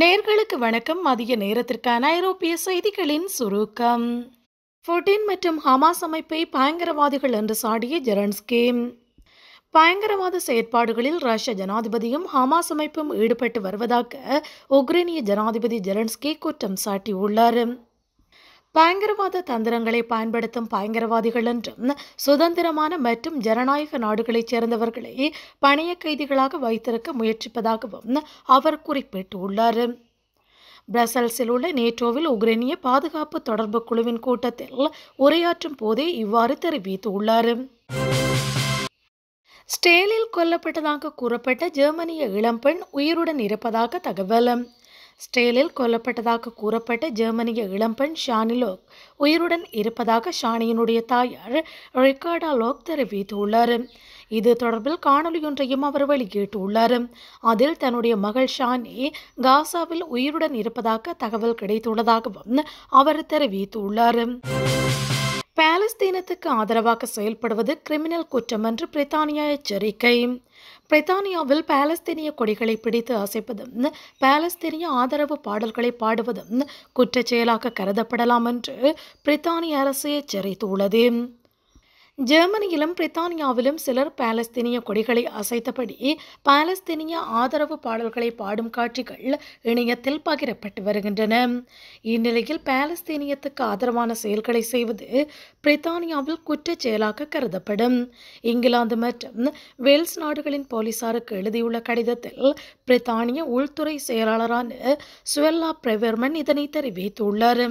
நேர்களுக்கு வணக்கம் மதிய நேரத்திற்கான ஐரோப்பிய செய்திகளின் சுருக்கம் புட்டின் மற்றும் ஹமாஸ் அமைப்பை பயங்கரவாதிகள் என்று சாடிய ஜெரன்ஸ்கி பயங்கரவாத செயற்பாடுகளில் ரஷ்ய ஜனாதிபதியும் ஹமாஸ் அமைப்பும் ஈடுபட்டு வருவதாக உக்ரைனிய ஜனாதிபதி ஜெரன்ஸ்கி குற்றம் சாட்டியுள்ளார் பயங்கரவாத தந்திரங்களை பயன்படுத்தும் பயங்கரவாதிகள் என்றும் சுதந்திரமான மற்றும் ஜனநாயக நாடுகளைச் சேர்ந்தவர்களை பணிய கைதிகளாக வைத்திருக்க முயற்சிப்பதாகவும் அவர் குறிப்பிட்டுள்ளார் பிரசல்ஸில் உள்ள நேட்டோவில் உக்ரைனிய பாதுகாப்பு தொடர்பு குழுவின் கூட்டத்தில் உரையாற்றும் போதே இவ்வாறு தெரிவித்துள்ளார் ஸ்டேலில் கொல்லப்பட்டதாக கூறப்பட்ட ஜெர்மனிய இளம்பெண் உயிருடன் இருப்பதாக தகவல் ஸ்டேலில் கொல்லப்பட்டதாக கூறப்பட்ட ஜெர்மனிய இளம்பெண் ஷானி லோக் உயிருடன் இருப்பதாக ஷானியினுடைய தாயார் ரிகார்டா லோக் தெரிவித்துள்ளார் இது தொடர்பில் காணொலியொன்றையும் அவர் வெளியிட்டுள்ளார் அதில் தன்னுடைய மகள் ஷானி காசாவில் உயிருடன் இருப்பதாக தகவல் கிடைத்துள்ளதாகவும் அவர் தெரிவித்துள்ளார் பாலஸ்தீனத்துக்கு ஆதரவாக செயல்படுவது கிரிமினல் குற்றம் என்று பிரித்தானியா எச்சரிக்கை பிரித்தானியாவில் பாலஸ்தீனிய கொடிகளை பிடித்து அசைப்பதும் பாலஸ்தீனிய ஆதரவு பாடல்களை பாடுவதும் குற்றச் செயலாக கருதப்படலாம் என்று பிரித்தானிய அரசு எச்சரித்துள்ளது ஜெர்மனியிலும் பிரித்தானியாவிலும் சிலர் பாலஸ்தீனிய கொடிகளை அசைத்தபடி பாலஸ்தீனிய ஆதரவு பாடல்களை பாடும் காட்சிகள் இணையத்தில் பகிரப்பட்டு வருகின்றன இந்நிலையில் பாலஸ்தீனியத்துக்கு ஆதரவான செயல்களை செய்வது பிரித்தானியாவில் குற்றச் செயலாக கருதப்படும் இங்கிலாந்து மற்றும் வேல்ஸ் நாடுகளின் போலீசாருக்கு எழுதியுள்ள கடிதத்தில் பிரித்தானிய உள்துறை செயலாளரான சுவெல்லா பிரெவர்மன் இதனை தெரிவித்துள்ளார்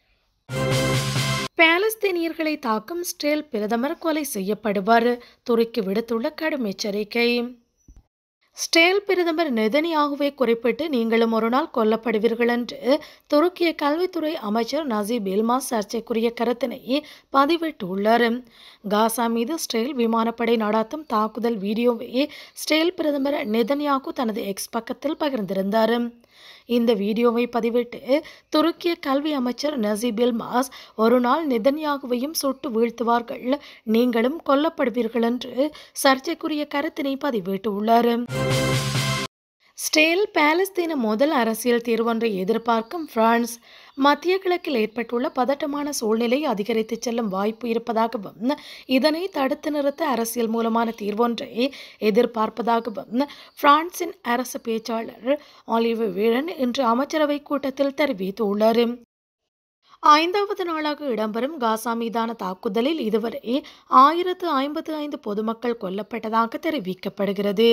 பாலஸ்தீனியர்களை தாக்கும் ஸ்டேல் பிரதமர் கொலை செய்யப்படுவார் துருக்கி விடுத்துள்ள கடும் எச்சரிக்கை ஸ்டேல் பிரதமர் நெதனியாகுவை குறிப்பிட்டு நீங்களும் ஒரு நாள் கொல்லப்படுவீர்கள் என்று துருக்கிய கல்வித்துறை அமைச்சர் நசீப் இல்மா சர்ச்சைக்குரிய கருத்தினை பதிவிட்டுள்ளார் காசா மீது ஸ்டேல் விமானப்படை நடாத்தும் தாக்குதல் வீடியோவை ஸ்டேல் பிரதமர் நெதன்யாகு தனது எக்ஸ் பக்கத்தில் பகிர்ந்திருந்தார் இந்த வீடியோவை பதிவிட்டு துருக்கிய கல்வி அமைச்சர் நசீப் இல்மாஸ் ஒரு நாள் நிதன்யாகுவையும் சுட்டு வீழ்த்துவார்கள் நீங்களும் கொல்லப்படுவீர்கள் என்று சர்ச்சைக்குரிய கருத்தினை பதிவிட்டுள்ளார் ஸ்டேல் பாலஸ்தீன முதல் அரசியல் தீர்வொன்றை எதிர்பார்க்கும் பிரான்ஸ் மத்திய கிழக்கில் ஏற்பட்டுள்ள பதட்டமான சூழ்நிலை அதிகரித்து செல்லும் வாய்ப்பு இருப்பதாகவும் இதனை தடுத்து நிறுத்த அரசியல் மூலமான தீர்வொன்றை எதிர்பார்ப்பதாகவும் பிரான்சின் அரசு பேச்சாளர் ஆலிவு வீழன் இன்று அமைச்சரவை கூட்டத்தில் தெரிவித்துள்ளார் ஐந்தாவது நாளாக இடம்பெறும் காசா மீதான தாக்குதலில் இதுவரை ஆயிரத்து ஐம்பத்து ஐந்து பொதுமக்கள் கொல்லப்பட்டதாக தெரிவிக்கப்படுகிறது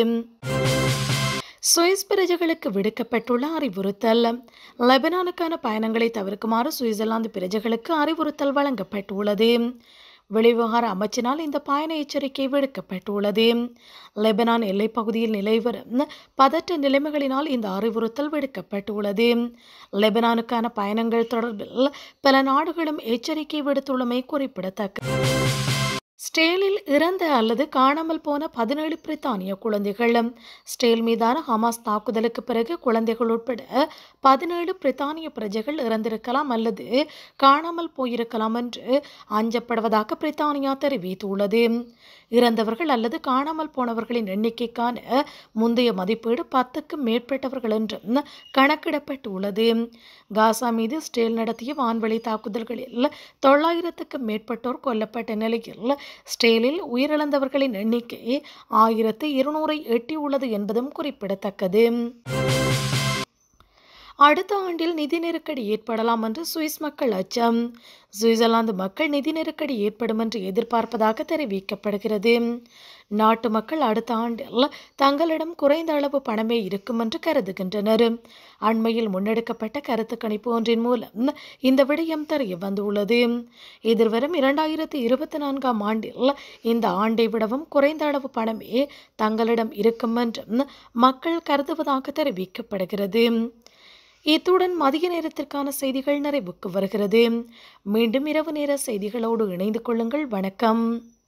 சுவிஸ் பிரஜைகளுக்கு விடுக்கப்பட்டுள்ள அறிவுறுத்தல் லெபனானுக்கான பயணங்களை தவிர்க்குமாறு சுவிட்சர்லாந்து பிரஜைகளுக்கு அறிவுறுத்தல் வழங்கப்பட்டுள்ளது வெளிவிவகார அமைச்சினால் இந்த பயண எச்சரிக்கை விடுக்கப்பட்டுள்ளது லெபனான் எல்லைப் பகுதியில் நிலைவரும் பதற்ற நிலைமைகளினால் இந்த அறிவுறுத்தல் விடுக்கப்பட்டுள்ளது லெபனானுக்கான பயணங்கள் தொடர்பில் பல நாடுகளும் எச்சரிக்கை விடுத்துள்ளமை குறிப்பிடத்தக்கது ஸ்டேலில் இறந்த அல்லது காணாமல் போன பதினேழு பிரித்தானிய குழந்தைகள் ஸ்டேல் மீதான ஹமாஸ் தாக்குதலுக்கு பிறகு குழந்தைகள் உட்பட பதினேழு பிரித்தானிய பிரஜைகள் இறந்திருக்கலாம் அல்லது காணாமல் போயிருக்கலாம் என்று அஞ்சப்படுவதாக பிரித்தானியா தெரிவித்துள்ளது இறந்தவர்கள் அல்லது காணாமல் போனவர்களின் எண்ணிக்கைக்கான முந்தைய மதிப்பீடு பத்துக்கும் மேற்பட்டவர்கள் என்றும் கணக்கிடப்பட்டுள்ளது காசா மீது ஸ்டேல் நடத்திய வான்வெளி தாக்குதல்களில் தொள்ளாயிரத்துக்கும் மேற்பட்டோர் கொல்லப்பட்ட நிலையில் ஸ்டேலில் உயிரிழந்தவர்களின் எண்ணிக்கை ஆயிரத்து இருநூறை எட்டியுள்ளது என்பதும் குறிப்பிடத்தக்கது அடுத்த ஆண்டில் நிதி நெருக்கடி ஏற்படலாம் என்று சுவிஸ் மக்கள் அச்சம் சுவிட்சர்லாந்து மக்கள் நிதி நெருக்கடி ஏற்படும் என்று எதிர்பார்ப்பதாக தெரிவிக்கப்படுகிறது நாட்டு மக்கள் அடுத்த ஆண்டில் தங்களிடம் குறைந்த அளவு பணமே இருக்கும் என்று கருதுகின்றனர் அண்மையில் முன்னெடுக்கப்பட்ட கருத்து கணிப்பு ஒன்றின் மூலம் இந்த விடயம் தெரிய வந்துள்ளது எதிர்வரும் இரண்டாயிரத்தி இருபத்தி நான்காம் ஆண்டில் இந்த ஆண்டை விடவும் குறைந்த அளவு பணமே தங்களிடம் இருக்கும் என்றும் மக்கள் கருதுவதாக தெரிவிக்கப்படுகிறது இத்துடன் மதிய நேரத்திற்கான செய்திகள் நிறைவுக்கு வருகிறது மீண்டும் இரவு நேர செய்திகளோடு இணைந்து கொள்ளுங்கள் வணக்கம்